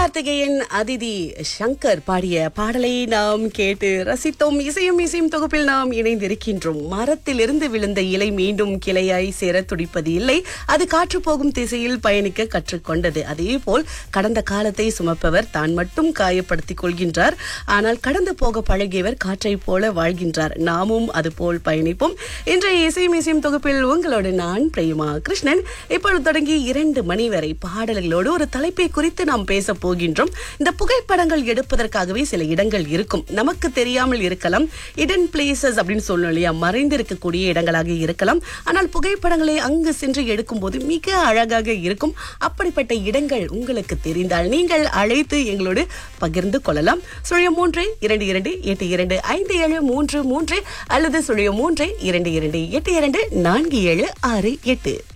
சிவகார்த்திகேயன் அதிதி சங்கர் பாடிய பாடலை நாம் கேட்டு ரசித்தோம் இசையும் இசையும் தொகுப்பில் நாம் இணைந்திருக்கின்றோம் மரத்திலிருந்து விழுந்த இலை மீண்டும் கிளையாய் சேர துடிப்பது இல்லை அது காற்று போகும் திசையில் பயணிக்க கற்றுக்கொண்டது அதே போல் கடந்த காலத்தை சுமப்பவர் தான் மட்டும் காயப்படுத்திக் கொள்கின்றார் ஆனால் கடந்து போக பழகியவர் காற்றை போல வாழ்கின்றார் நாமும் அதுபோல் பயணிப்போம் இன்றைய இசையும் இசையும் தொகுப்பில் உங்களோடு நான் பிரேமா கிருஷ்ணன் இப்பொழுது தொடங்கி இரண்டு மணி வரை பாடல்களோடு ஒரு தலைப்பை குறித்து நாம் பேச போகின்றோம் இந்த புகைப்படங்கள் எடுப்பதற்காகவே சில இடங்கள் இருக்கும் நமக்கு தெரியாமல் இருக்கலாம் இடன் பிளேசஸ் அப்படின்னு சொல்லணும் இல்லையா மறைந்திருக்கக்கூடிய இடங்களாக இருக்கலாம் ஆனால் புகைப்படங்களை அங்கு சென்று எடுக்கும்போது மிக அழகாக இருக்கும் அப்படிப்பட்ட இடங்கள் உங்களுக்கு தெரிந்தால் நீங்கள் அழைத்து எங்களோடு பகிர்ந்து கொள்ளலாம் சுழியம் மூன்று இரண்டு இரண்டு எட்டு இரண்டு ஐந்து ஏழு மூன்று மூன்று அல்லது சுழியம் மூன்று இரண்டு இரண்டு எட்டு இரண்டு நான்கு ஏழு ஆறு எட்டு